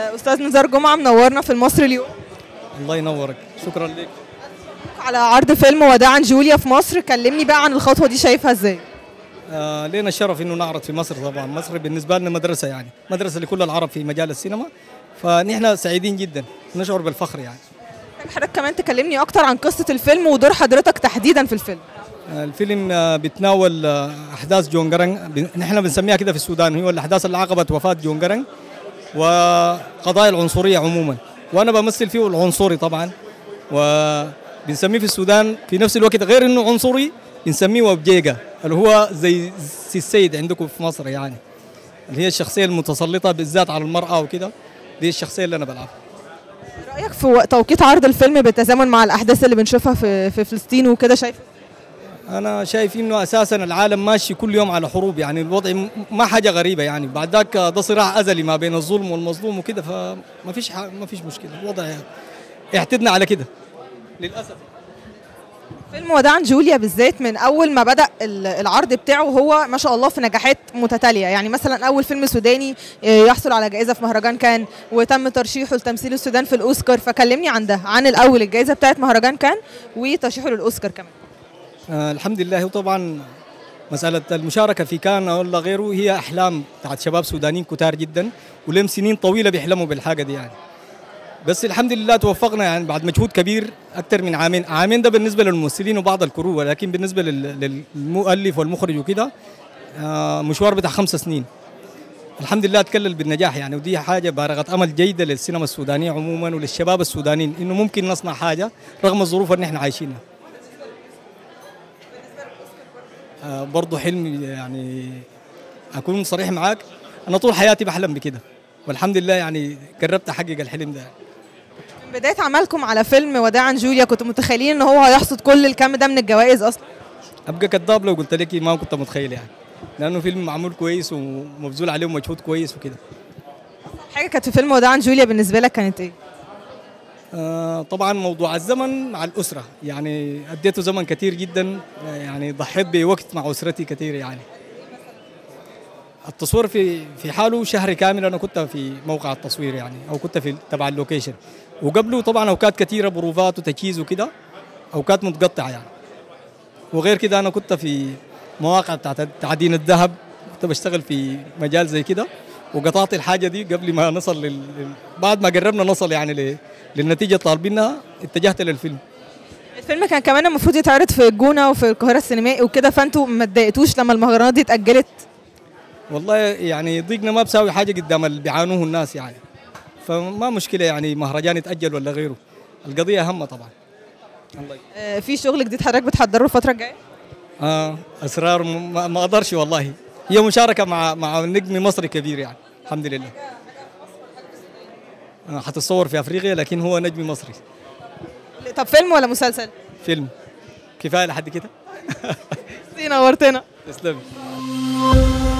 آه، استاذ نزار جمعه منورنا في المصري اليوم الله ينورك شكرا لك على عرض فيلم وداعا جوليا في مصر كلمني بقى عن الخطوه دي شايفها ازاي آه لنا الشرف انه نعرض في مصر طبعا مصر بالنسبه لنا مدرسه يعني مدرسه لكل العرب في مجال السينما فنحن سعيدين جدا نشعر بالفخر يعني محتاج حضرتك كمان تكلمني اكتر عن قصه الفيلم ودور حضرتك تحديدا في الفيلم آه الفيلم آه بيتناول آه احداث جون جرنج بن- نحن بنسميها كده في السودان هو الاحداث اللي عقبت وفاه جون جرنج وقضايا العنصريه عموما وانا بمثل فيه العنصري طبعا وبنسميه في السودان في نفس الوقت غير انه عنصري بنسميه وبجيجا اللي هو زي سي السيد عندكم في مصر يعني اللي هي الشخصيه المتسلطه بالذات على المراه وكده دي الشخصيه اللي انا بلعبها رايك في وق- توقيت عرض الفيلم بالتزامن مع الاحداث اللي بنشوفها في في فلسطين وكده شايف انا شايف انه اساسا العالم ماشي كل يوم على حروب يعني الوضع م- ما حاجه غريبه يعني بعد ذاك ده صراع ازلي ما بين الظلم والمظلوم وكده فما فيش ح- ما فيش مشكله الوضع اعتدنا على كده للاسف فيلم وداعا جوليا بالذات من اول ما بدا ال- العرض بتاعه هو ما شاء الله في نجاحات متتاليه يعني مثلا اول فيلم سوداني آه، يحصل على جائزه في مهرجان كان وتم ترشيحه لتمثيل السودان في الاوسكار فكلمني عن ده عن الاول الجائزه بتاعت مهرجان كان وترشيحه للاوسكار كمان آه الحمد لله وطبعا مسألة المشاركة في كان ولا غيره هي أحلام بتاعت شباب سودانيين كتار جدا ولهم سنين طويلة بيحلموا بالحاجة دي يعني بس الحمد لله توفقنا يعني بعد مجهود كبير أكثر من عامين عامين ده بالنسبة للممثلين وبعض الكرو ولكن بالنسبة لل- للمؤلف والمخرج وكده آه مشوار بتاع خمس سنين الحمد لله تكلل بالنجاح يعني ودي حاجة بارغة أمل جيدة للسينما السودانية عموما وللشباب السودانيين إنه ممكن نصنع حاجة رغم الظروف اللي نحن عايشينها آه، برضه حلمي يعني اكون صريح معاك انا طول حياتي بحلم بكده والحمد لله يعني قربت احقق الحلم ده من بدايه عملكم على فيلم وداعا جوليا كنتوا متخيلين ان هو هيحصد كل الكم ده من الجوائز اصلا ابقى كذاب لو قلت لك ما كنت متخيل يعني لانه فيلم معمول كويس ومبذول عليه مجهود كويس وكده حاجه كانت في فيلم وداعا جوليا بالنسبه لك كانت ايه آه، طبعا موضوع الزمن مع الاسره يعني اديته زمن كثير جدا آه، يعني ضحيت بوقت مع اسرتي كثير يعني التصوير في في حاله شهر كامل انا كنت في موقع التصوير يعني او كنت في تبع اللوكيشن وقبله طبعا اوقات كثيره بروفات وتجهيز وكده اوقات متقطعه يعني وغير كده انا كنت في مواقع بتاعت تعدين الذهب كنت بشتغل في مجال زي كده وقطعت الحاجه دي قبل ما نصل لل... لل- بعد ما قربنا نصل يعني ل... للنتيجه اللي طالبينها اتجهت للفيلم الفيلم كان كمان المفروض يتعرض في الجونه وفي القاهره السينمائي وكده فانتوا ما اتضايقتوش لما المهرجانات دي اتاجلت والله يعني ضيقنا ما بساوي حاجه قدام اللي بيعانوه الناس يعني فما مشكله يعني مهرجان يتاجل ولا غيره القضيه اهم طبعا الله يك- آه، في شغل جديد حضرتك بتحضره الفتره الجايه آه اسرار م- ما ما اقدرش والله هي مشاركه مع مع نجم مصري كبير يعني الحمد لله آه حتتصور في افريقيا لكن هو نجم مصري طب فيلم ولا مسلسل فيلم كفايه لحد كده نورتنا تسلمي